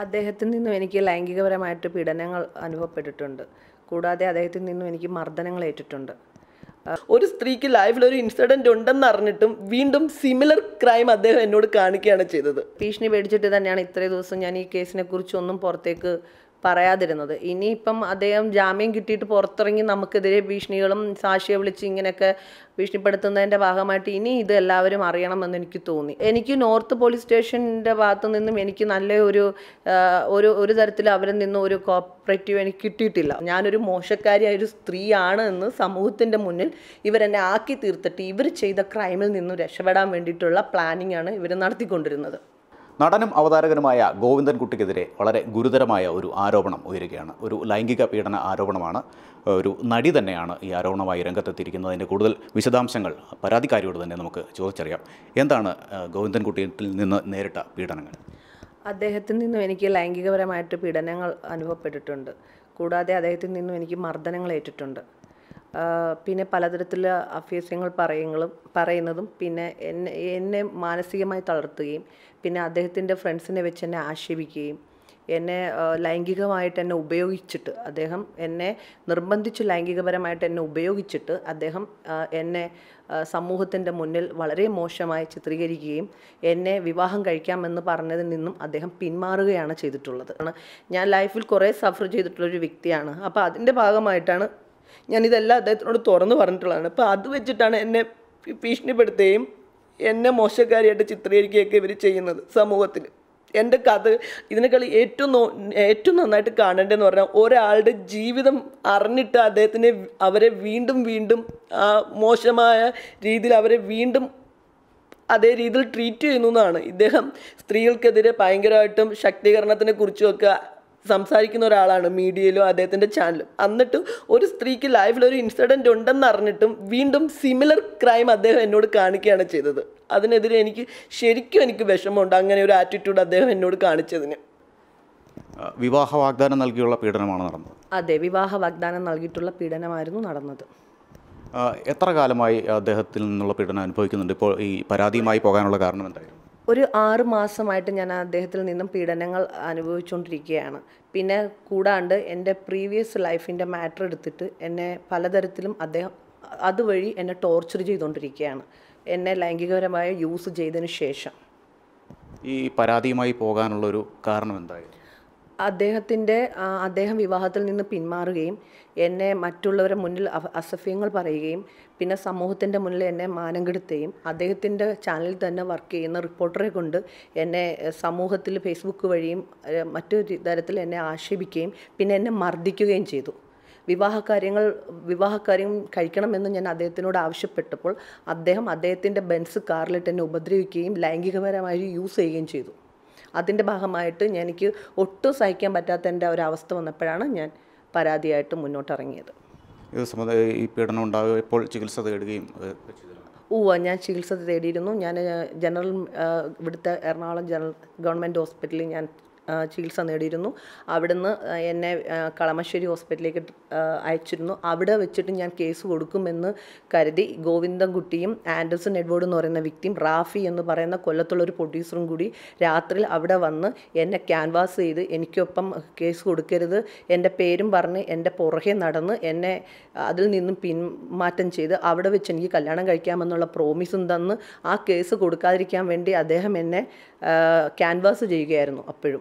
അദ്ദേഹത്തിൽ നിന്നും എനിക്ക് ലൈംഗികപരമായിട്ട് പീഡനങ്ങൾ അനുഭവപ്പെട്ടിട്ടുണ്ട് കൂടാതെ അദ്ദേഹത്തിൽ നിന്നും എനിക്ക് മർദ്ദനങ്ങൾ ഏറ്റിട്ടുണ്ട് ഒരു സ്ത്രീക്ക് ലൈഫിൽ ഒരു ഇൻസിഡന്റ് ഉണ്ടെന്ന് അറിഞ്ഞിട്ടും വീണ്ടും സിമിലർ ക്രൈം അദ്ദേഹം എന്നോട് കാണിക്കുകയാണ് ചെയ്തത് ഭീഷണി പേടിച്ചിട്ട് തന്നെയാണ് ഇത്രയും ദിവസം ഞാൻ ഈ കേസിനെ കുറിച്ച് ഒന്നും പുറത്തേക്ക് പറയാതിരുന്നത് ഇനിയിപ്പം അദ്ദേഹം ജാമ്യം കിട്ടിയിട്ട് പുറത്തിറങ്ങി നമുക്കെതിരെ ഭീഷണികളും സാക്ഷിയെ വിളിച്ച് ഇങ്ങനെയൊക്കെ ഭീഷണിപ്പെടുത്തുന്നതിൻ്റെ ഭാഗമായിട്ട് ഇനി ഇത് എല്ലാവരും അറിയണമെന്ന് എനിക്ക് തോന്നി എനിക്ക് നോർത്ത് പോലീസ് സ്റ്റേഷൻ്റെ ഭാഗത്തു നിന്നും എനിക്ക് നല്ല ഒരു ആ, ഒരു ഒരു തരത്തിൽ അവരിൽ നിന്നും ഒരു കോപ്പറേറ്റീവ് എനിക്ക് കിട്ടിയിട്ടില്ല ഞാനൊരു മോശക്കാരിയായ ഒരു സ്ത്രീയാണ് എന്ന് സമൂഹത്തിൻ്റെ മുന്നിൽ ഇവരെന്നെ ആക്കി തീർത്തിട്ട് ഇവർ ചെയ്ത ക്രൈമിൽ നിന്നും രക്ഷപ്പെടാൻ വേണ്ടിയിട്ടുള്ള പ്ലാനിങ് ആണ് ഇവർ നടത്തിക്കൊണ്ടിരുന്നത് നടനും അവതാരകനുമായ ഗോവിന്ദൻകുട്ടിക്കെതിരെ വളരെ ഗുരുതരമായ ഒരു ആരോപണം ഉയരുകയാണ് ഒരു ലൈംഗിക പീഡന ആരോപണമാണ് ഒരു നടി തന്നെയാണ് ഈ ആരോപണമായി രംഗത്തെത്തിയിരിക്കുന്നതിൻ്റെ കൂടുതൽ വിശദാംശങ്ങൾ പരാതിക്കാരിയോട് തന്നെ നമുക്ക് ചോദിച്ചറിയാം എന്താണ് ആ, ഗോവിന്ദൻകുട്ടിയിൽ നിന്ന് നേരിട്ട പീഡനങ്ങൾ അദ്ദേഹത്തിൽ നിന്നും എനിക്ക് ലൈംഗികപരമായിട്ട് പീഡനങ്ങൾ അനുഭവപ്പെട്ടിട്ടുണ്ട് കൂടാതെ അദ്ദേഹത്തിൽ നിന്നും എനിക്ക് മർദ്ദനങ്ങൾ ഏറ്റിട്ടുണ്ട് ആ, പിന്നെ പലതരത്തിലുള്ള അഭ്യസ്യങ്ങൾ പറയുങ്ങളും പറയുന്നതും പിന്നെ എന്നെ എന്നെ മാനസികമായി തളർത്തുകയും പിന്നെ അദ്ദേഹത്തിൻ്റെ ഫ്രണ്ട്സിനെ വെച്ച് എന്നെ ആക്ഷേപിക്കുകയും എന്നെ ആ, ലൈംഗികമായിട്ട് എന്നെ ഉപയോഗിച്ചിട്ട് അദ്ദേഹം എന്നെ നിർബന്ധിച്ച് ലൈംഗികപരമായിട്ട് എന്നെ ഉപയോഗിച്ചിട്ട് അദ്ദേഹം ആ, എന്നെ സമൂഹത്തിൻ്റെ മുന്നിൽ വളരെ മോശമായി ചിത്രീകരിക്കുകയും എന്നെ വിവാഹം കഴിക്കാമെന്ന് പറഞ്ഞതിൽ നിന്നും അദ്ദേഹം പിന്മാറുകയാണ് ചെയ്തിട്ടുള്ളത് ആണ് ഞാൻ ലൈഫിൽ കുറേ സഫർ ചെയ്തിട്ടുള്ളൊരു വ്യക്തിയാണ് അപ്പോൾ അതിൻ്റെ ഭാഗമായിട്ടാണ് ഞാനിതെല്ലാം അദ്ദേഹത്തിനോട് തുറന്നു പറഞ്ഞിട്ടുള്ളതാണ് അപ്പോൾ അത് വെച്ചിട്ടാണ് എന്നെ ഭീ- ഭീഷണിപ്പെടുത്തുകയും എന്നെ മോശക്കാരിയായിട്ട് ചിത്രീകരിക്കുകയൊക്കെ ഇവർ ചെയ്യുന്നത് സമൂഹത്തിൽ എൻ്റെ കഥ ഇതിനേക്കാൾ ഏറ്റവും നോ- ഏറ്റവും നന്നായിട്ട് കാണേണ്ടതെന്ന് പറഞ്ഞാൽ ഒരാളുടെ ജീവിതം അറിഞ്ഞിട്ട് അദ്ദേഹത്തിനെ അവരെ വീണ്ടും വീണ്ടും ആ മോശമായ രീതിയിൽ അവരെ വീണ്ടും അതേ രീതിയിൽ ട്രീറ്റ് ചെയ്യുന്നു എന്നാണ് ഇദ്ദേഹം സ്ത്രീകൾക്കെതിരെ ഭയങ്കരമായിട്ടും ശക്തീകരണത്തിനെ കുറിച്ചുമൊക്കെ സംസാരിക്കുന്ന ഒരാളാണ് മീഡിയയിലും അദ്ദേഹത്തിൻ്റെ ചാനലും എന്നിട്ട് ഒരു സ്ത്രീക്ക് ലൈഫിൽ ഒരു ഇൻസിഡന്റ് ഉണ്ടെന്ന് അറിഞ്ഞിട്ടും വീണ്ടും സിമിലർ ക്രൈം അദ്ദേഹം എന്നോട് കാണിക്കുകയാണ് ചെയ്തത് അതിനെതിരെ എനിക്ക് ശരിക്കും എനിക്ക് വിഷമമുണ്ട് അങ്ങനെ ഒരു ആറ്റിറ്റ്യൂഡ് അദ്ദേഹം എന്നോട് കാണിച്ചതിന് ആ, വിവാഹ വാഗ്ദാനം നൽകിയുള്ള പീഡനമാണ് നടന്നത് അതെ വിവാഹ വാഗ്ദാനം നൽകിയിട്ടുള്ള പീഡനമായിരുന്നു നടന്നത് ആ, എത്ര കാലമായി അദ്ദേഹത്തിൽ നിന്നുള്ള പീഡനം അനുഭവിക്കുന്നുണ്ട് ഇപ്പോൾ ഈ പരാതിയുമായി പോകാനുള്ള കാരണം എന്തായിരുന്നു ഒരു ആറ് മാസമായിട്ട് ഞാൻ അദ്ദേഹത്തിൽ നിന്നും പീഡനങ്ങൾ അനുഭവിച്ചുകൊണ്ടിരിക്കുകയാണ് പിന്നെ കൂടാണ്ട് എൻ്റെ പ്രീവിയസ് ലൈഫിൻ്റെ മാറ്റർ എടുത്തിട്ട് എന്നെ പലതരത്തിലും അദ്ദേഹം അതുവഴി എന്നെ ടോർച്ചർ ചെയ്തുകൊണ്ടിരിക്കുകയാണ് എന്നെ ലൈംഗികപരമായ യൂസ് ചെയ്തതിന് ശേഷം ഈ പരാതിയുമായി പോകാനുള്ള ഒരു കാരണം എന്തായിരുന്നു അദ്ദേഹത്തിൻ്റെ ആ, അദ്ദേഹം വിവാഹത്തിൽ നിന്ന് പിന്മാറുകയും എന്നെ മറ്റുള്ളവരുടെ മുന്നിൽ അപ- അസഭ്യങ്ങൾ പറയുകയും പിന്നെ സമൂഹത്തിൻ്റെ മുന്നിൽ എന്നെ മാനം കെടുത്തുകയും അദ്ദേഹത്തിൻ്റെ ചാനലിൽ തന്നെ വർക്ക് ചെയ്യുന്ന റിപ്പോർട്ടറെ കൊണ്ട് എന്നെ എഹ്, സമൂഹത്തിൽ ഫേസ്ബുക്ക് വഴിയും എഹ്, മറ്റു രി- തരത്തിൽ എന്നെ ആക്ഷേപിക്കുകയും പിന്നെ എന്നെ മർദ്ദിക്കുകയും ചെയ്തു വിവാഹകാര്യങ്ങൾ വിവാഹകാര്യം കഴിക്കണമെന്ന് ഞാൻ അദ്ദേഹത്തിനോട് ആവശ്യപ്പെട്ടപ്പോൾ അദ്ദേഹം അദ്ദേഹത്തിൻ്റെ ബെൻസ് കാറിലിട്ട് എന്നെ ഉപദ്രവിക്കുകയും ലൈംഗികപരമായി യൂസ് ചെയ്യുകയും ചെയ്തു അതിൻ്റെ ഭാഗമായിട്ട് ഞാൻ- എനിക്ക് ഒട്ടും സഹിക്കാൻ പറ്റാത്ത എൻ്റെ ഒരവസ്ഥ വന്നപ്പോഴാണ് ഞാൻ പരാതിയായിട്ട് മുന്നോട്ടിറങ്ങിയത് ഇത് സംബന്ധ ഈ പീഡനം ഉണ്ടായപ്പോൾ ചികിത്സ തേടുകയും ഏഹ്, ചെയ്തിരുന്നു. ഉവ്വ ഞാൻ ചികിത്സ തേടിയിരുന്നു ഞാൻ ഏഹ്, ജനറൽ ഏഹ്, ഇവിടുത്തെ എറണാകുളം ജനറൽ ഗവൺമെൻറ് ഹോസ്പിറ്റലിൽ ഞാൻ ഏഹ്, ചികിത്സ നേടിയിരുന്നു അവിടുന്ന് ഏഹ്, എന്നെ ഏഹ്, കളമശ്ശേരി ഹോസ്പിറ്റലിലേക്ക് ഏഹ്, അയച്ചിരുന്നു അവിടെ വെച്ചിട്ട് ഞാൻ കേസ് കൊടുക്കുമെന്ന് കരുതി ഗോവിന്ദൻകുട്ടിയും ആൻഡേഴ്സൺ എഡ്വേർഡ് എന്ന് പറയുന്ന വ്യക്തിയും റാഫി എന്ന് പറയുന്ന കൊല്ലത്തുള്ള ഒരു പ്രൊഡ്യൂസറും കൂടി രാത്രിയിൽ അവിടെ വന്ന് എന്നെ ക്യാൻവാസ് ചെയ്ത് എനിക്കൊപ്പം കേസ് കൊടുക്കരുത് എൻ്റെ പേരും പറഞ്ഞ് എൻ്റെ പുറകെ നടന്ന് എന്നെ അതിൽ നിന്നും പിന്മാറ്റം ചെയ്ത് അവിടെ വെച്ച് എനിക്ക് കല്യാണം കഴിക്കാമെന്നുള്ള പ്രോമിസും തന്ന് ആ കേസ് കൊടുക്കാതിരിക്കാൻ വേണ്ടി അദ്ദേഹം എന്നെ ക്യാൻവാസ് ചെയ്യുകയായിരുന്നു അപ്പോഴും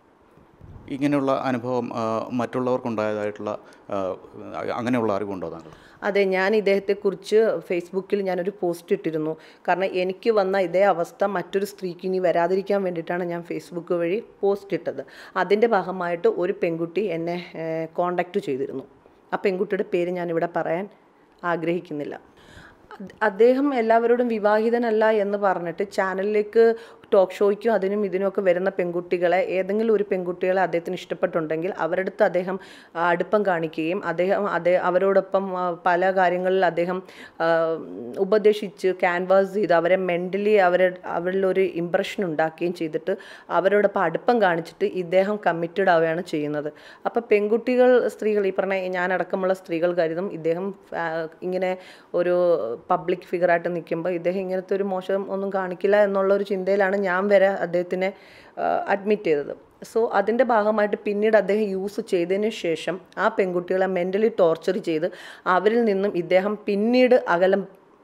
ഇങ്ങനെയുള്ള അനുഭവം ആ, മറ്റുള്ളവർക്കുണ്ടായതായിട്ടുള്ള ആ, അങ്ങനെയുള്ള അറിവുണ്ടോ താങ്കൾ അതെ ഞാൻ ഇദ്ദേഹത്തെക്കുറിച്ച് ഫേസ്ബുക്കിൽ ഞാനൊരു പോസ്റ്റ് ഇട്ടിരുന്നു കാരണം എനിക്ക് വന്ന ഇതേ അവസ്ഥ മറ്റൊരു സ്ത്രീക്ക് ഇനി വരാതിരിക്കാൻ വേണ്ടിയിട്ടാണ് ഞാൻ ഫേസ്ബുക്ക് വഴി പോസ്റ്റ് ഇട്ടത് അതിൻ്റെ ഭാഗമായിട്ട് ഒരു പെൺകുട്ടി എന്നെ കോണ്ടാക്റ്റ് ചെയ്തിരുന്നു ആ പെൺകുട്ടിയുടെ പേര് ഞാനിവിടെ പറയാൻ ആഗ്രഹിക്കുന്നില്ല അത് അദ്ദേഹം എല്ലാവരോടും വിവാഹിതനല്ല എന്ന് പറഞ്ഞിട്ട് ചാനലിലേക്ക് ടോക്ക് ഷോയ്ക്കും അതിനും ഇതിനുമൊക്കെ വരുന്ന പെൺകുട്ടികളെ ഏതെങ്കിലും ഒരു പെൺകുട്ടികളെ അദ്ദേഹത്തിന് ഇഷ്ടപ്പെട്ടുണ്ടെങ്കിൽ അവരുടെ അടുത്ത് അദ്ദേഹം ആ, അടുപ്പം കാണിക്കുകയും അദ്ദേഹം അതേ അവരോടൊപ്പം ആ, പല കാര്യങ്ങളിൽ അദ്ദേഹം ആ, ഉപദേശിച്ച് ക്യാൻവാസ് ചെയ്ത് അവരെ മെൻ്റലി അവരെ അവരിലൊരു ഇമ്പ്രഷൻ ഉണ്ടാക്കുകയും ചെയ്തിട്ട് അവരോടൊപ്പം അടുപ്പം കാണിച്ചിട്ട് ഇദ്ദേഹം കമ്മിറ്റഡ് ആവുകയാണ് ചെയ്യുന്നത് അപ്പോൾ പെൺകുട്ടികൾ സ്ത്രീകൾ ഈ പറഞ്ഞ ഞാനടക്കമുള്ള സ്ത്രീകൾ കരുതും ഇദ്ദേഹം ആ, ഇങ്ങനെ ഒരു പബ്ലിക് ഫിഗറായിട്ട് നിൽക്കുമ്പോൾ ഇദ്ദേഹം ഇങ്ങനത്തെ ഒരു മോശം ഒന്നും കാണിക്കില്ല എന്നുള്ള ഒരു ചിന്തയിലാണ് ഞാൻ വരെ അദ്ദേഹത്തിനെ അഡ്മിറ്റ് ചെയ്തത് സോ അതിൻ്റെ ഭാഗമായിട്ട് പിന്നീട് അദ്ദേഹം യൂസ് ചെയ്തതിന് ശേഷം ആ പെൺകുട്ടികളെ മെൻ്റലി ടോർച്ചർ ചെയ്ത് അവരിൽ നിന്നും ഇദ്ദേഹം പിന്നീട് അകലം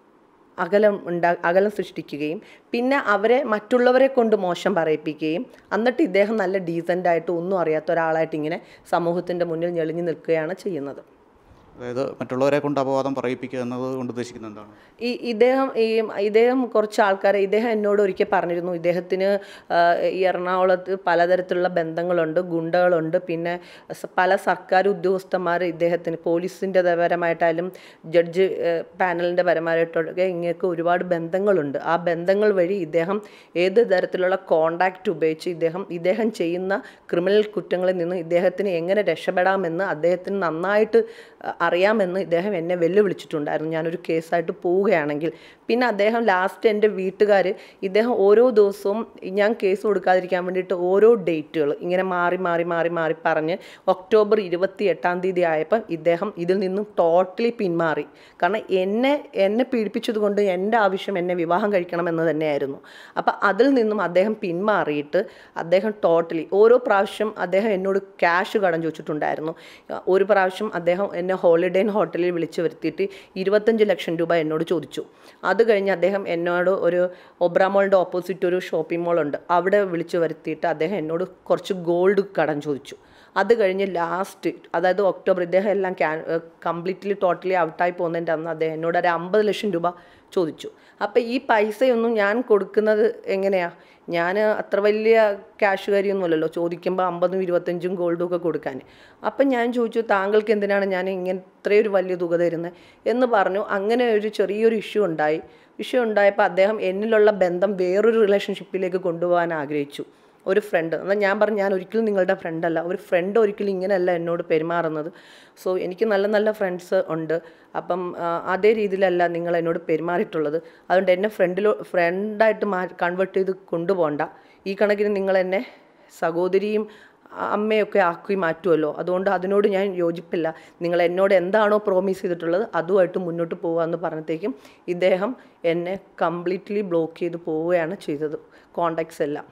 അകലം ഉണ്ടാ അകലം സൃഷ്ടിക്കുകയും പിന്നെ അവരെ മറ്റുള്ളവരെ കൊണ്ട് മോശം പറയിപ്പിക്കുകയും എന്നിട്ട് ഇദ്ദേഹം നല്ല ഡീസൻ്റ് ആയിട്ട് ഒന്നും അറിയാത്ത ഒരാളായിട്ട് ഇങ്ങനെ സമൂഹത്തിൻ്റെ മുന്നിൽ ഞെളിഞ്ഞു നിൽക്കുകയാണ് ചെയ്യുന്നത് അതായത് മറ്റുള്ളവരെ കൊണ്ട് അപവാദം പറയിപ്പിക്കുക എന്നത് കൊണ്ട് ഉദ്ദേശിക്കുന്നത് എന്താണ് ഈ ഇദ്ദേഹം ഈ ഇദ്ദേഹം കുറച്ച് ആൾക്കാരെ ഇദ്ദേഹം എന്നോട് ഒരിക്കൽ പറഞ്ഞിരുന്നു ഇദ്ദേഹത്തിന് ആ, ഈ എറണാകുളത്ത് പലതരത്തിലുള്ള ബന്ധങ്ങളുണ്ട് ഗുണ്ടകളുണ്ട് പിന്നെ സ- പല സർക്കാർ ഉദ്യോഗസ്ഥന്മാർ ഇദ്ദേഹത്തിന് പോലീസിൻ്റെ പരമായിട്ടായാലും ജഡ്ജ് പാനലിൻ്റെ പരമായിട്ടൊക്കെ ഇങ്ങനെയൊക്കെ ഒരുപാട് ബന്ധങ്ങളുണ്ട് ആ ബന്ധങ്ങൾ വഴി ഇദ്ദേഹം ഏത് തരത്തിലുള്ള കോണ്ടാക്റ്റ് ഉപയോഗിച്ച് ഇദ്ദേഹം ഇദ്ദേഹം ചെയ്യുന്ന ക്രിമിനൽ കുറ്റങ്ങളിൽ നിന്ന് ഇദ്ദേഹത്തിന് എങ്ങനെ രക്ഷപ്പെടാമെന്ന് അദ്ദേഹത്തിന് നന്നായിട്ട് അ, അറിയാമെന്ന് ഇദ്ദേഹം എന്നെ വെല്ലുവിളിച്ചിട്ടുണ്ടായിരുന്നു ഞാനൊരു കേസായിട്ട് പോവുകയാണെങ്കിൽ പിന്നെ അദ്ദേഹം ലാസ്റ്റ് എൻ്റെ വീട്ടുകാർ ഇദ്ദേഹം ഓരോ ദിവസവും ഞാൻ കേസ് കൊടുക്കാതിരിക്കാൻ വേണ്ടിയിട്ട് ഓരോ ഡേറ്റുകൾ ഇങ്ങനെ മാറി മാറി മാറി മാറി പറഞ്ഞ് ഒക്ടോബർ ഇരുപത്തി എട്ടാം തീയതി ആയപ്പോൾ ഇദ്ദേഹം ഇതിൽ നിന്നും ടോട്ടലി പിന്മാറി കാരണം എന്നെ എന്നെ പീഡിപ്പിച്ചത് കൊണ്ട് എൻ്റെ ആവശ്യം എന്നെ വിവാഹം കഴിക്കണമെന്ന് തന്നെയായിരുന്നു അപ്പം അതിൽ നിന്നും അദ്ദേഹം പിന്മാറിയിട്ട് അദ്ദേഹം ടോട്ടലി ഓരോ പ്രാവശ്യം അദ്ദേഹം എന്നോട് ക്യാഷ് കടം ചോദിച്ചിട്ടുണ്ടായിരുന്നു ഒരു പ്രാവശ്യം അദ്ദേഹം എന്നെ ഹോളിഡേ ഇൻ ഹോട്ടലിൽ വിളിച്ചു വരുത്തിയിട്ട് ഇരുപത്തഞ്ച് ലക്ഷം രൂപ എന്നോട് ചോദിച്ചു അത് കഴിഞ്ഞ് അദ്ദേഹം എന്നോട് ഒരു ഒബ്രാമോളിൻ്റെ ഓപ്പോസിറ്റ് ഒരു ഷോപ്പിംഗ് മോൾ ഉണ്ട് അവിടെ വിളിച്ചു വരുത്തിയിട്ട് അദ്ദേഹം എന്നോട് കുറച്ച് ഗോൾഡ് കടം ചോദിച്ചു അത് കഴിഞ്ഞ് ലാസ്റ്റ് അതായത് ഒക്ടോബർ ഇദ്ദേഹം എല്ലാം ക്യാൻ കംപ്ലീറ്റ്ലി ടോട്ടലി ഔട്ടായി പോകുന്നതിൻ്റെ അന്ന് അദ്ദേഹം എന്നോട് ഒരു അമ്പത് ലക്ഷം രൂപ ചോദിച്ചു അപ്പോൾ ഈ പൈസയൊന്നും ഞാൻ കൊടുക്കുന്നത് എങ്ങനെയാണ് ഞാൻ അത്ര വലിയ ക്യാഷുകാരിയൊന്നുമല്ലല്ലോ ചോദിക്കുമ്പോൾ അമ്പതും ഇരുപത്തഞ്ചും ഗോൾഡും ഒക്കെ കൊടുക്കാൻ അപ്പം ഞാൻ ചോദിച്ചു താങ്കൾക്ക് എന്തിനാണ് ഞാൻ ഇങ്ങനെ ഇത്രയൊരു വലിയ തുക തരുന്നത് എന്ന് പറഞ്ഞു അങ്ങനെ ഒരു ചെറിയൊരു ഇഷ്യൂ ഉണ്ടായി ഇഷ്യൂ ഉണ്ടായപ്പോൾ അദ്ദേഹം എന്നിലുള്ള ബന്ധം വേറൊരു റിലേഷൻഷിപ്പിലേക്ക് കൊണ്ടുപോകാൻ ആഗ്രഹിച്ചു ഒരു ഫ്രണ്ട് എന്നാൽ ഞാൻ പറഞ്ഞു ഞാൻ ഒരിക്കലും നിങ്ങളുടെ ഫ്രണ്ടല്ല ഒരു ഫ്രണ്ട് ഒരിക്കലും ഇങ്ങനെയല്ല എന്നോട് പെരുമാറുന്നത് സോ എനിക്ക് നല്ല നല്ല ഫ്രണ്ട്സ് ഉണ്ട് അപ്പം ആ, അതേ രീതിയിലല്ല നിങ്ങൾ എന്നോട് പെരുമാറിയിട്ടുള്ളത് അതുകൊണ്ട് എന്നെ ഫ്രണ്ടിലോ ഫ്രണ്ടായിട്ട് മാ കൺവേർട്ട് ചെയ്ത് കൊണ്ടുപോകണ്ട ഈ കണക്കിന് നിങ്ങൾ എന്നെ സഹോദരിയും അ- അമ്മയൊക്കെ ആക്കി മാറ്റുമല്ലോ അതുകൊണ്ട് അതിനോട് ഞാൻ യോജിപ്പില്ല നിങ്ങൾ എന്നോട് എന്താണോ പ്രോമിസ് ചെയ്തിട്ടുള്ളത് അതുമായിട്ട് മുന്നോട്ട് പോകാമെന്ന് പറഞ്ഞത്തേക്കും ഇദ്ദേഹം എന്നെ കംപ്ലീറ്റ്ലി ബ്ലോക്ക് ചെയ്ത് പോവുകയാണ് ചെയ്തത് കോണ്ടാക്ട്സ് എല്ലാം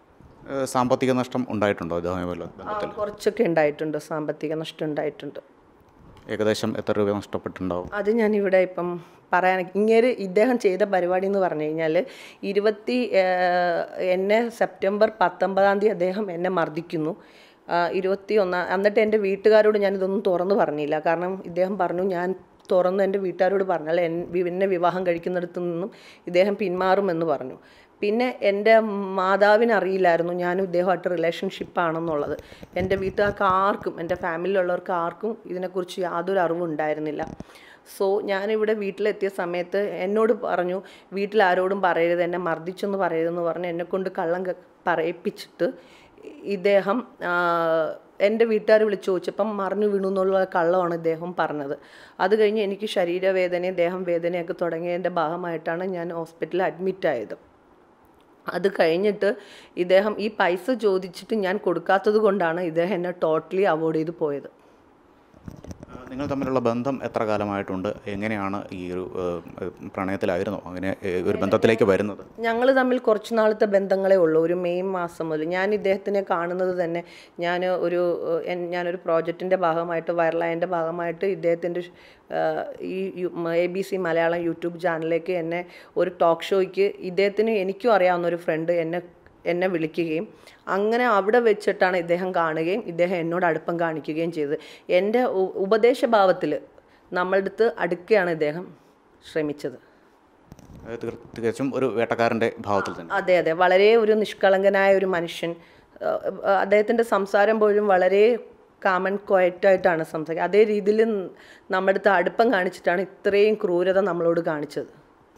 ഏഹ് സാമ്പത്തിക നഷ്ടം ഉണ്ടായിട്ടുണ്ടോ ഇതുമായി വല്ല ആ, ബന്ധത്തിൽ കുറച്ചൊക്കെ ഉണ്ടായിട്ടുണ്ട് സാമ്പത്തിക നഷ്ടം ഉണ്ടായിട്ടുണ്ട് ഏകദേശം എത്ര രൂപ നഷ്ടപ്പെട്ടിട്ടുണ്ടാവും അത് ഞാൻ ഇവിടെ ഇപ്പം പറയാൻ ഇങ്ങനെ ഇദ്ദേഹം ചെയ്ത പരിപാടി എന്ന് പറഞ്ഞു കഴിഞ്ഞാൽ ഇരുപത്തി ഏഹ്, എന്നെ സെപ്റ്റംബർ പത്തൊമ്പതാം തീയതി അദ്ദേഹം എന്നെ മർദ്ദിക്കുന്നു ആ, ഇരുപത്തി ഒന്നാം എന്നിട്ട് എൻ്റെ വീട്ടുകാരോട് ഞാൻ ഇതൊന്നും തുറന്നു പറഞ്ഞില്ല കാരണം ഇദ്ദേഹം പറഞ്ഞു ഞാൻ തുറന്ന് എൻ്റെ വീട്ടുകാരോട് പറഞ്ഞാൽ എൻ എന്നെ വിവാഹം കഴിക്കുന്നിടത്തു നിന്നും ഇദ്ദേഹം പിന്മാറുമെന്ന് പറഞ്ഞു പിന്നെ എൻ്റെ മാതാവിന് അറിയില്ലായിരുന്നു ഞാനും ഇദ്ദേഹമായിട്ട് റിലേഷൻഷിപ്പ് ആണെന്നുള്ളത് എൻ്റെ വീട്ടുകാർക്ക് ആർക്കും എൻ്റെ ഫാമിലിയിലുള്ളവർക്ക് ആർക്കും ഇതിനെക്കുറിച്ച് യാതൊരു അറിവും ഉണ്ടായിരുന്നില്ല സോ ഞാനിവിടെ വീട്ടിലെത്തിയ സമയത്ത് എന്നോട് പറഞ്ഞു വീട്ടിൽ ആരോടും പറയരുത് എന്നെ മർദ്ദിച്ചെന്ന് പറയരുതെന്ന് പറഞ്ഞ് എന്നെക്കൊണ്ട് കള്ളം ക- പറയിപ്പിച്ചിട്ട് ഇദ്ദേഹം ആ, എൻ്റെ വീട്ടുകാർ വിളിച്ചു ചോദിച്ചപ്പം മറിഞ്ഞു വീണു എന്നുള്ള കള്ളമാണ് ഇദ്ദേഹം പറഞ്ഞത് അത് കഴിഞ്ഞ് എനിക്ക് ശരീരവേദനയും ദേഹം വേദനയൊക്കെ തുടങ്ങിയതിൻ്റെ ഭാഗമായിട്ടാണ് ഞാൻ ഹോസ്പിറ്റലിൽ അഡ്മിറ്റ് ആയത് അത് കഴിഞ്ഞിട്ട് ഇദ്ദേഹം ഈ പൈസ ചോദിച്ചിട്ട് ഞാൻ കൊടുക്കാത്തത് കൊണ്ടാണ് ഇദ്ദേഹം എന്നെ ടോട്ടലി അവോയ്ഡ് ചെയ്ത് പോയത് ഏഹ് നിങ്ങൾ തമ്മിലുള്ള ബന്ധം എത്ര കാലമായിട്ടുണ്ട് എങ്ങനെയാണ് ഈ ഒരു ഏഹ്, പ്രണയത്തിലായിരുന്നോ അങ്ങനെ ഏഹ്, ഒരു ബന്ധത്തിലേക്ക് വരുന്നത് ഞങ്ങൾ തമ്മിൽ കുറച്ച് നാളത്തെ ബന്ധങ്ങളേ ഉള്ളൂ ഒരു മെയ് മാസം മുതൽ ഞാൻ ഇദ്ദേഹത്തിനെ കാണുന്നത് തന്നെ ഞാൻ ഒരു ഏഹ്, എൻ- ഞാനൊരു പ്രോജക്റ്റിൻ്റെ ഭാഗമായിട്ട് വയർലൈൻ്റെ ഭാഗമായിട്ട് ഇദ്ദേഹത്തിൻ്റെ ഷ്- ഏഹ്, ഈ A B C Malayalam YouTube ചാനലിലേക്ക് എന്നെ ഒരു ടോക്ക് ഷോയ്ക്ക് ഇദ്ദേഹത്തിന് എനിക്കും അറിയാവുന്ന ഒരു ഫ്രണ്ട് എന്നെ എന്നെ വിളിക്കുകയും അങ്ങനെ അവിടെ വെച്ചിട്ടാണ് ഇദ്ദേഹം കാണുകയും ഇദ്ദേഹം എന്നോട് അടുപ്പം കാണിക്കുകയും ചെയ്തത് എൻ്റെ ഉ- ഉപദേശഭാവത്തിൽ നമ്മളുടെ അടുത്ത് അടുക്കുകയാണ് ഇദ്ദേഹം ശ്രമിച്ചത് ഏഹ് തീർ- തികച്ചും ഒരു വേട്ടക്കാരൻ്റെ ഭാവത്തിൽ തന്നെ അതെ അതെ വളരെ ഒരു നിഷ്കളങ്കനായ ഒരു മനുഷ്യൻ ഏഹ് ഏഹ് അദ്ദേഹത്തിൻ്റെ സംസാരം പോലും വളരെ കാമൺ ക്വയറ്റായിട്ടാണ് സംസാരിക്കുക അതേ രീതിയിൽ നമ്മുടെ അടുത്ത് അടുപ്പം കാണിച്ചിട്ടാണ് ഇത്രയും ക്രൂരത നമ്മളോട് കാണിച്ചത്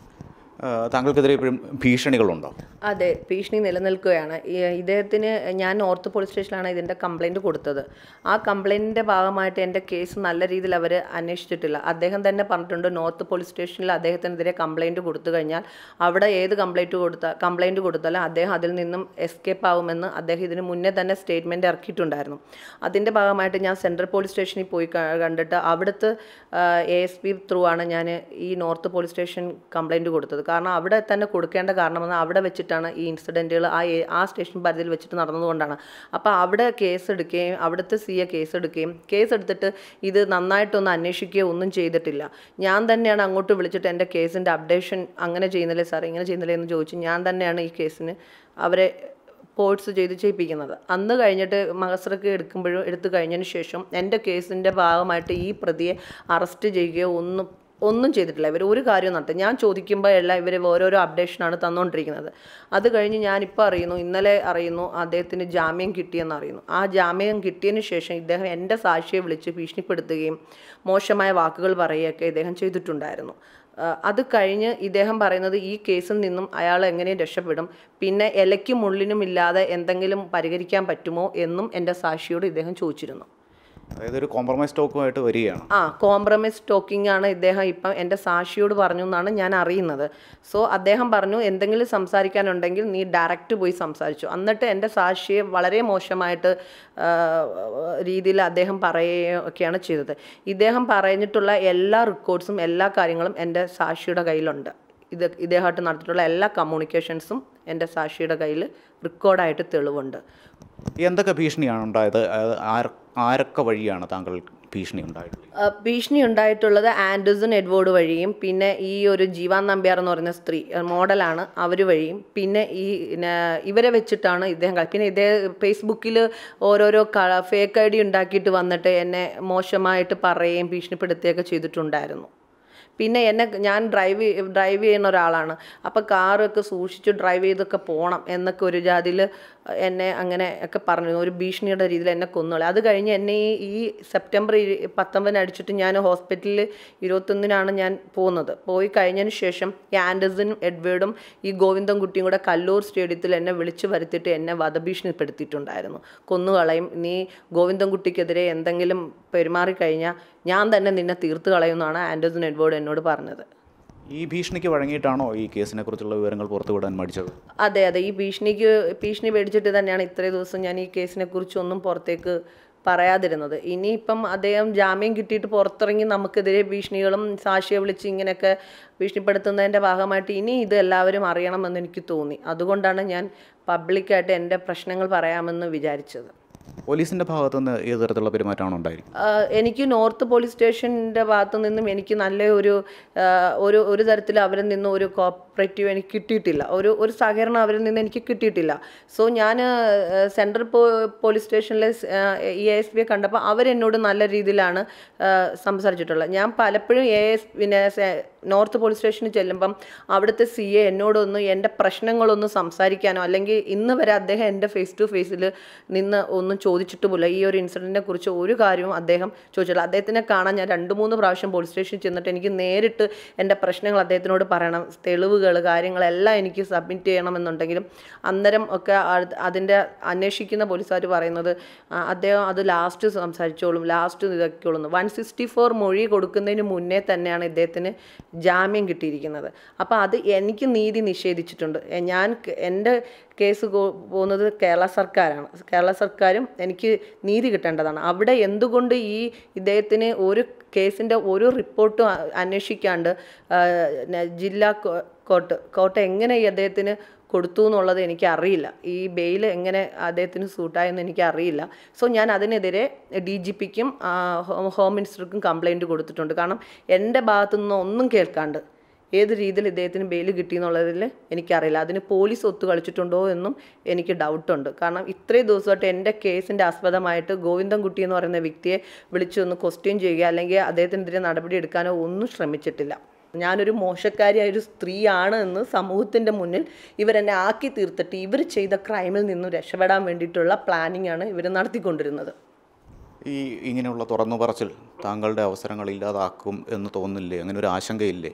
ഏഹ് താങ്കൾക്കെതിരെ ഇപ്പോഴും ഭീഷണികളുണ്ടോ അതെ ഭീഷണി നിലനിൽക്കുകയാണ് ഈ- ഇദ്ദേഹത്തിന് ഞാൻ നോർത്ത് പോലീസ് സ്റ്റേഷനിലാണ് ഇതിൻ്റെ കംപ്ലൈൻറ്റ് കൊടുത്തത് ആ കംപ്ലൈൻറ്റിൻ്റെ ഭാഗമായിട്ട് എൻ്റെ കേസ് നല്ല രീതിയിൽ അവർ അന്വേഷിച്ചിട്ടില്ല അദ്ദേഹം തന്നെ പറഞ്ഞിട്ടുണ്ട് നോർത്ത് പോലീസ് സ്റ്റേഷനിൽ അദ്ദേഹത്തിനെതിരെ കംപ്ലൈൻറ്റ് കൊടുത്തു കഴിഞ്ഞാൽ അവിടെ ഏത് കംപ്ലൈൻറ്റ് കൊടുത്താൽ കംപ്ലൈൻറ്റ് കൊടുത്താലും അദ്ദേഹം അതിൽ നിന്നും എസ്കേപ്പ് ആവുമെന്ന് അദ്ദേഹം ഇതിന് മുന്നേ തന്നെ സ്റ്റേറ്റ്മെൻറ്റ് ഇറക്കിയിട്ടുണ്ടായിരുന്നു അതിൻ്റെ ഭാഗമായിട്ട് ഞാൻ സെൻട്രൽ പോലീസ് സ്റ്റേഷനിൽ പോയി ക- കണ്ടിട്ട് അവിടുത്തെ എ എസ് പി ത്രൂ ആണ് ഞാൻ ഈ നോർത്ത് പോലീസ് സ്റ്റേഷൻ കംപ്ലൈൻറ്റ് കൊടുത്തത് കാരണം അവിടെ തന്നെ കൊടുക്കേണ്ട കാരണമെന്ന് അവിടെ വെച്ചിട്ടാണ് ഈ ഇൻസിഡൻറ്റുകൾ ആ ഏ- ആ സ്റ്റേഷൻ പരിധിയിൽ വെച്ചിട്ട് നടന്നതുകൊണ്ടാണ് അപ്പോൾ അവിടെ കേസ് എടുക്കുകയും അവിടുത്തെ സി എ കേസ് എടുക്കുകയും കേസ് എടുത്തിട്ട് ഇത് നന്നായിട്ടൊന്ന് അന്വേഷിക്കുകയോ ഒന്നും ചെയ്തിട്ടില്ല ഞാൻ തന്നെയാണ് അങ്ങോട്ട് വിളിച്ചിട്ട് എൻ്റെ കേസിൻ്റെ അപ്ഡേഷൻ അങ്ങനെ ചെയ്യുന്നില്ലേ സാർ ഇങ്ങനെ ചെയ്യുന്നില്ലേ എന്ന് ചോദിച്ചു ഞാൻ തന്നെയാണ് ഈ കേസിന് അവരെ പോർട്സ് ചെയ്ത് ചെയ്യിപ്പിക്കുന്നത് അന്ന് കഴിഞ്ഞിട്ട് മഹസ്രക്ക് എടുക്കുമ്പോഴും എടുത്തു കഴിഞ്ഞതിന് ശേഷം എൻ്റെ കേസിൻ്റെ ഭാഗമായിട്ട് ഈ പ്രതിയെ അറസ്റ്റ് ചെയ്യുകയോ ഒന്നും ഒന്നും ചെയ്തിട്ടില്ല ഇവർ ഒരു കാര്യവും നടത്തി ഞാൻ ചോദിക്കുമ്പോൾ എല്ലാം ഇവർ ഓരോരോ അപ്ഡേഷനാണ് തന്നുകൊണ്ടിരിക്കുന്നത് അത് കഴിഞ്ഞ് ഞാനിപ്പോൾ അറിയുന്നു ഇന്നലെ അറിയുന്നു അദ്ദേഹത്തിന് ജാമ്യം കിട്ടിയെന്ന് അറിയുന്നു ആ ജാമ്യം കിട്ടിയതിന് ശേഷം ഇദ്ദേഹം എൻ്റെ സാക്ഷിയെ വിളിച്ച് ഭീഷണിപ്പെടുത്തുകയും മോശമായ വാക്കുകൾ പറയുകയൊക്കെ ഇദ്ദേഹം ചെയ്തിട്ടുണ്ടായിരുന്നു ആ, അത് കഴിഞ്ഞ് ഇദ്ദേഹം പറയുന്നത് ഈ കേസിൽ നിന്നും അയാൾ എങ്ങനെയും രക്ഷപ്പെടും പിന്നെ ഇലയ്ക്കും മുള്ളിനും ഇല്ലാതെ എന്തെങ്കിലും പരിഹരിക്കാൻ പറ്റുമോ എന്നും എൻ്റെ സാക്ഷിയോട് ഇദ്ദേഹം ചോദിച്ചിരുന്നു അതായത് ഒരു കോംപ്രമൈസ് ടോക്കുമായിട്ട് വരികയാണ് ആ കോംപ്രമൈസ് ടോക്കിംഗ് ആണ് ഇദ്ദേഹം ഇപ്പം എൻ്റെ സാക്ഷിയോട് പറഞ്ഞു എന്നാണ് ഞാൻ അറിയുന്നത് സോ അദ്ദേഹം പറഞ്ഞു എന്തെങ്കിലും സംസാരിക്കാനുണ്ടെങ്കിൽ നീ ഡയറക്റ്റ് പോയി സംസാരിച്ചു എന്നിട്ട് എൻ്റെ സാക്ഷിയെ വളരെ മോശമായിട്ട് ആ, രീതിയിൽ അദ്ദേഹം പറയുകയൊക്കെയാണ് ചെയ്തത് ഇദ്ദേഹം പറഞ്ഞിട്ടുള്ള എല്ലാ റെക്കോർഡ്സും എല്ലാ കാര്യങ്ങളും എൻ്റെ സാക്ഷിയുടെ കയ്യിലുണ്ട് ഇത് ഇദ്ദേഹമായിട്ട് നടത്തിയിട്ടുള്ള എല്ലാ കമ്മ്യൂണിക്കേഷൻസും എൻ്റെ സാക്ഷിയുടെ കയ്യിൽ റെക്കോർഡായിട്ട് തെളിവുണ്ട് എന്തൊക്കെ ഭീഷണിയാണ് ഉണ്ടായത് അത് ആർ- ആരൊക്കെ വഴിയാണ് താങ്കൾ ഭീഷണി ഉണ്ടായിട്ടുള്ളത് ആ, ഭീഷണി ഉണ്ടായിട്ടുള്ളത് ആൻഡേഴ്സൺ എഡ്വേർഡ് വഴിയും പിന്നെ ഈ ഒരു ജീവാൻ നമ്പ്യാർ എന്ന് പറയുന്ന സ്ത്രീ ആ, മോഡലാണ് അവർ വഴിയും പിന്നെ ഈ ന- ഇവരെ വെച്ചിട്ടാണ് ഇദ്ദേഹം കളി പിന്നെ ഇദ്ദേഹം ഫേസ്ബുക്കിൽ ഓരോരോ ഫേക്ക് ഐ ഡി ഉണ്ടാക്കിയിട്ട് വന്നിട്ട് എന്നെ മോശമായിട്ട് പറയുകയും ഭീഷണിപ്പെടുത്തുകയൊക്കെ ചെയ്തിട്ടുണ്ടായിരുന്നു പിന്നെ എന്നെ ഞാൻ ഡ്രൈവ് ഡ്രൈവ് ചെയ്യുന്ന ഒരാളാണ് അപ്പോൾ കാറൊക്കെ സൂക്ഷിച്ച് ഡ്രൈവ് ചെയ്തൊക്കെ പോകണം എന്നൊക്കെ ഒരു ജാതിയിൽ എന്നെ അങ്ങനെ ഒക്കെ പറഞ്ഞിരുന്നു ഒരു ഭീഷണിയുടെ രീതിയിൽ എന്നെ കൊന്നുകളെ അത് കഴിഞ്ഞ് എന്നെ ഈ ഈ സെപ്റ്റംബർ ഇരു- പത്തൊമ്പതിന് അടിച്ചിട്ട് ഞാൻ ഹോസ്പിറ്റലിൽ ഇരുപത്തൊന്നിനാണ് ഞാൻ പോകുന്നത് പോയി കഴിഞ്ഞതിന് ശേഷം ഈ ആൻഡേഴ്സനും എഡ്വേർഡും ഈ ഗോവിന്ദൻകുട്ടിയും കൂടെ കല്ലൂർ സ്റ്റേഡിയത്തിൽ എന്നെ വിളിച്ചു വരുത്തിയിട്ട് എന്നെ വധഭീഷണിപ്പെടുത്തിയിട്ടുണ്ടായിരുന്നു കൊന്നുകളയും നീ ഗോവിന്ദൻകുട്ടിക്കെതിരെ എന്തെങ്കിലും പെരുമാറിക്കഴിഞ്ഞാൽ ഞാൻ തന്നെ നിന്നെ തീർത്ത് കളയുമെന്നാണ് ആൻഡേഴ്സൺ എഡ്വേർഡ് എന്നോട് പറഞ്ഞത് ഈ ഭീഷണിക്ക് വഴങ്ങിയിട്ടാണോ ഈ കേസിനെ കുറിച്ചുള്ള വിവരങ്ങൾ പുറത്തുവിടാൻ മടിച്ചത് അതെ അതെ ഈ ഭീഷണിക്ക് ഭീഷണി പേടിച്ചിട്ട് തന്നെയാണ് ഇത്രയും ദിവസം ഞാൻ ഈ കേസിനെ കുറിച്ചൊന്നും പുറത്തേക്ക് പറയാതിരുന്നത് ഇനിയിപ്പം അദ്ദേഹം ജാമ്യം കിട്ടിയിട്ട് പുറത്തിറങ്ങി നമുക്കെതിരെ ഭീഷണികളും സാക്ഷിയെ വിളിച്ച് ഇങ്ങനെയൊക്കെ ഭീഷണിപ്പെടുത്തുന്നതിൻ്റെ ഭാഗമായിട്ട് ഇനി ഇത് എല്ലാവരും അറിയണമെന്ന് എനിക്ക് തോന്നി അതുകൊണ്ടാണ് ഞാൻ പബ്ലിക്കായിട്ട് എൻ്റെ പ്രശ്നങ്ങൾ പറയാമെന്ന് വിചാരിച്ചത് പോലീസിൻ്റെ ഭാഗത്തുനിന്ന് ഏത് തരത്തിലുള്ള പെരുമാറ്റമാണ് ഉണ്ടായിരിക്കും ആഹ് എനിക്ക് നോർത്ത് പോലീസ് സ്റ്റേഷൻ്റെ ഭാഗത്തു നിന്നും എനിക്ക് നല്ല ഒരു ആഹ് ഒരു ഒരു തരത്തിൽ അവരിൽ നിന്നും ഒരു കോപ്പറേറ്റീവ് എനിക്ക് കിട്ടിയിട്ടില്ല ഒരു ഒരു സഹകരണം അവരിൽ നിന്ന് എനിക്ക് കിട്ടിയിട്ടില്ല സോ ഞാൻ സെൻട്രൽ പോ പോലീസ് സ്റ്റേഷനിലെ ഇ എസ് പിയെ കണ്ടപ്പോൾ അവരെന്നോട് നല്ല രീതിയിലാണ് ആഹ് സംസാരിച്ചിട്ടുള്ളത് ഞാൻ പലപ്പോഴും എ എസ് പിന്നെ സെ- നോർത്ത് പോലീസ് സ്റ്റേഷനിൽ ചെല്ലുമ്പം അവിടുത്തെ സി എ എന്നോടൊന്ന് എൻ്റെ പ്രശ്നങ്ങളൊന്ന് സംസാരിക്കാനോ അല്ലെങ്കിൽ ഇന്ന് വരെ അദ്ദേഹം എൻ്റെ ഫേസ് ടു ഫേസിൽ നിന്ന് ഒന്നും ചോദിച്ചിട്ടുമില്ല ഈ ഒരു ഇൻസിഡൻറ്റിനെ കുറിച്ച് ഒരു കാര്യവും അദ്ദേഹം ചോദിച്ചിട്ടില്ല അദ്ദേഹത്തിനെ കാണാൻ ഞാൻ രണ്ട് മൂന്ന് പ്രാവശ്യം പോലീസ് സ്റ്റേഷനിൽ ചെന്നിട്ട് എനിക്ക് നേരിട്ട് എൻ്റെ പ്രശ്നങ്ങൾ അദ്ദേഹത്തിനോട് പറയണം തെളിവുകൾ കാര്യങ്ങളെല്ലാം എനിക്ക് സബ്മിറ്റ് ചെയ്യണമെന്നുണ്ടെങ്കിലും അന്നേരം ഒക്കെ അത് അതിൻ്റെ അന്വേഷിക്കുന്ന പോലീസുകാർ പറയുന്നത് ആ, അദ്ദേഹം അത് ലാസ്റ്റ് സംസാരിച്ചോളും ലാസ്റ്റ് ഇതൊക്കെയുള്ളൂ വൺ സിക്സ്റ്റി ഫോർ മൊഴി കൊടുക്കുന്നതിന് മുന്നേ തന്നെയാണ് ഇദ്ദേഹത്തിന് ജാമ്യം കിട്ടിയിരിക്കുന്നത് അപ്പോൾ അത് എനിക്ക് നീതി നിഷേധിച്ചിട്ടുണ്ട് എ- ഞാൻ ക- എൻ്റെ കേസ് കോ- പോകുന്നത് കേരള സർക്കാരാണ് കേരള സർക്കാരും എനിക്ക് നീതി കിട്ടേണ്ടതാണ് അവിടെ എന്തുകൊണ്ട് ഈ ഇദ്ദേഹത്തിന് ഒരു കേസിൻ്റെ ഒരു റിപ്പോർട്ടും അ- അന്വേഷിക്കാണ്ട് ആ, ന- ജില്ലാ കോ- കോർട്ട് കോർട്ട് എങ്ങനെ ഈ അദ്ദേഹത്തിന് കൊടുത്തു എന്നുള്ളത് എനിക്ക് അറിയില്ല ഈ ബെയിൽ എങ്ങനെ അദ്ദേഹത്തിന് സൂട്ടായെന്ന് എനിക്ക് അറിയില്ല സോ ഞാൻ അതിനെതിരെ ഡി ജി പിക്കും ഹോം മിനിസ്റ്റർക്കും കംപ്ലൈൻറ്റ് കൊടുത്തിട്ടുണ്ട് കാരണം എൻ്റെ ഭാഗത്തു നിന്ന് ഒന്നും കേൾക്കാണ്ട് ഏത് രീതിയിൽ ഇദ്ദേഹത്തിന് ബെയിൽ കിട്ടി എന്നുള്ളതിൽ എനിക്കറിയില്ല അതിന് പോലീസ് ഒത്തു കളിച്ചിട്ടുണ്ടോ എന്നും എനിക്ക് ഡൗട്ടുണ്ട് കാരണം ഇത്രയും ദിവസമായിട്ട് എൻ്റെ കേസിൻ്റെ ആസ്പദമായിട്ട് ഗോവിന്ദൻകുട്ടി എന്ന് പറയുന്ന വ്യക്തിയെ വിളിച്ചൊന്ന് ക്വസ്റ്റ്യൻ ചെയ്യുക അല്ലെങ്കിൽ അദ്ദേഹത്തിനെതിരെ നടപടി എടുക്കാനോ ഒന്നും ശ്രമിച്ചിട്ടില്ല ഞാനൊരു മോശക്കാരിയായ ഒരു സ്ത്രീയാണ് എന്ന് സമൂഹത്തിൻ്റെ മുന്നിൽ ഇവരെന്നെ ആക്കി തീർത്തിട്ട് ഇവർ ചെയ്ത ക്രൈമിൽ നിന്നും രക്ഷപ്പെടാൻ വേണ്ടിയിട്ടുള്ള പ്ലാനിങ് ആണ് ഇവർ നടത്തിക്കൊണ്ടിരുന്നത് ഈ ഇങ്ങനെയുള്ള തുറന്നു പറച്ചിൽ താങ്കളുടെ അവസരങ്ങൾ ഇല്ലാതാക്കും എന്ന് തോന്നുന്നില്ലേ അങ്ങനെ ഒരു ആശങ്കയില്ലേ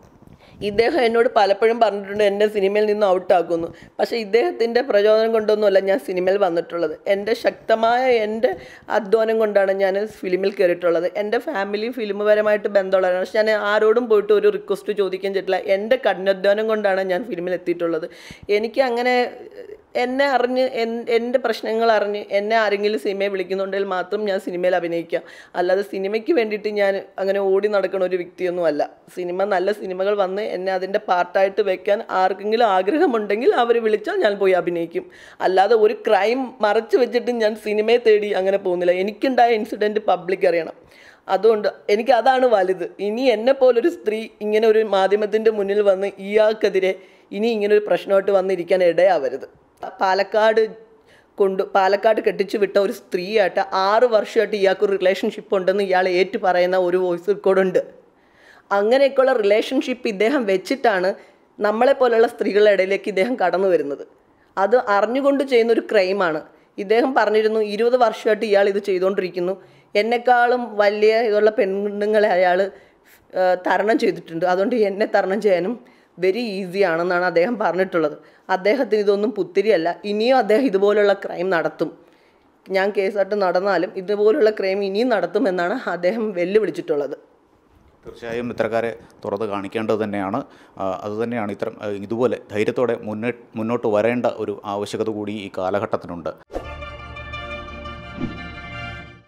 ഇദ്ദേഹം എന്നോട് പലപ്പോഴും പറഞ്ഞിട്ടുണ്ട് എന്നെ സിനിമയിൽ നിന്ന് ഔട്ടാക്കുന്നു പക്ഷേ ഇദ്ദേഹത്തിൻ്റെ പ്രചോദനം കൊണ്ടൊന്നുമല്ല ഞാൻ സിനിമയിൽ വന്നിട്ടുള്ളത് എൻ്റെ ശക്തമായ എൻ്റെ അധ്വാനം കൊണ്ടാണ് ഞാൻ ഫിലിമിൽ കയറിയിട്ടുള്ളത് എൻ്റെ ഫാമിലി ഫിലിമുപരമായിട്ട് ബന്ധമുള്ളതാണ് പക്ഷെ ഞാൻ ആരോടും പോയിട്ട് ഒരു റിക്വസ്റ്റ് ചോദിക്കാൻ ചെയ്തിട്ടില്ല എൻ്റെ കഠിനാധ്വാനം കൊണ്ടാണ് ഞാൻ ഫിലിമിൽ എത്തിയിട്ടുള്ളത് എനിക്ക് അങ്ങനെ എന്നെ അറിഞ്ഞ് എൻ- എൻ്റെ പ്രശ്നങ്ങൾ അറിഞ്ഞ് എന്നെ ആരെങ്കിലും സിനിമയെ വിളിക്കുന്നുണ്ടെങ്കിൽ മാത്രം ഞാൻ സിനിമയിൽ അഭിനയിക്കാം അല്ലാതെ സിനിമയ്ക്ക് വേണ്ടിയിട്ട് ഞാൻ അങ്ങനെ ഓടി നടക്കുന്ന ഒരു വ്യക്തിയൊന്നുമല്ല സിനിമ നല്ല സിനിമകൾ വന്ന് എന്നെ അതിൻ്റെ പാർട്ടായിട്ട് വെക്കാൻ ആർക്കെങ്കിലും ആഗ്രഹമുണ്ടെങ്കിൽ അവർ വിളിച്ചാൽ ഞാൻ പോയി അഭിനയിക്കും അല്ലാതെ ഒരു ക്രൈം മറച്ചു വെച്ചിട്ട് ഞാൻ സിനിമയെ തേടി അങ്ങനെ പോകുന്നില്ല എനിക്കുണ്ടായ ഇൻസിഡൻറ്റ് പബ്ലിക് അറിയണം അതുകൊണ്ട് എനിക്ക് അതാണ് വലുത് ഇനി എന്നെ പോലൊരു സ്ത്രീ ഇങ്ങനെ ഒരു മാധ്യമത്തിൻ്റെ മുന്നിൽ വന്ന് ഇയാൾക്കെതിരെ ഇനി ഇങ്ങനെ ഒരു പ്രശ്നമായിട്ട് വന്നിരിക്കാൻ ഇടയാവരുത് പാലക്കാട് കൊണ്ട് പാലക്കാട് കെട്ടിച്ചു വിട്ട ഒരു സ്ത്രീയായിട്ട് ആറ് വർഷമായിട്ട് ഇയാൾക്ക് ഒരു റിലേഷൻഷിപ്പ് ഉണ്ടെന്ന് ഇയാൾ ഏറ്റു പറയുന്ന ഒരു വോയിസ് റെക്കോർഡുണ്ട് അങ്ങനെയൊക്കെയുള്ള റിലേഷൻഷിപ്പ് ഇദ്ദേഹം വെച്ചിട്ടാണ് നമ്മളെ പോലെയുള്ള സ്ത്രീകളുടെ ഇടയിലേക്ക് ഇദ്ദേഹം കടന്നു വരുന്നത് അത് അറിഞ്ഞുകൊണ്ട് ചെയ്യുന്ന ഒരു ക്രൈമാണ് ഇദ്ദേഹം പറഞ്ഞിരുന്നു ഇരുപത് വർഷമായിട്ട് ഇയാൾ ഇത് ചെയ്തുകൊണ്ടിരിക്കുന്നു എന്നെക്കാളും വലിയ ഇതുള്ള പെണ്ണുങ്ങളെ അയാൾ തരണം ചെയ്തിട്ടുണ്ട് അതുകൊണ്ട് എന്നെ തരണം ചെയ്യാനും വെരി ഈസി ആണെന്നാണ് അദ്ദേഹം പറഞ്ഞിട്ടുള്ളത് അദ്ദേഹത്തിന് ഇതൊന്നും പുത്തിരിയല്ല ഇനിയും അദ്ദേഹം ഇതുപോലുള്ള ക്രൈം നടത്തും ഞാൻ കേസായിട്ട് നടന്നാലും ഇതുപോലുള്ള ക്രൈം ഇനിയും നടത്തുമെന്നാണ് അദ്ദേഹം വെല്ലുവിളിച്ചിട്ടുള്ളത് തീർച്ചയായും ഇത്തരക്കാരെ തുറന്ന് കാണിക്കേണ്ടത് തന്നെയാണ് ആ, അതുതന്നെയാണ് ഇത്തരം ആ, ഇതുപോലെ ധൈര്യത്തോടെ മുന്നേ മുന്നോട്ട് വരേണ്ട ഒരു ആവശ്യകത കൂടി ഈ കാലഘട്ടത്തിനുണ്ട്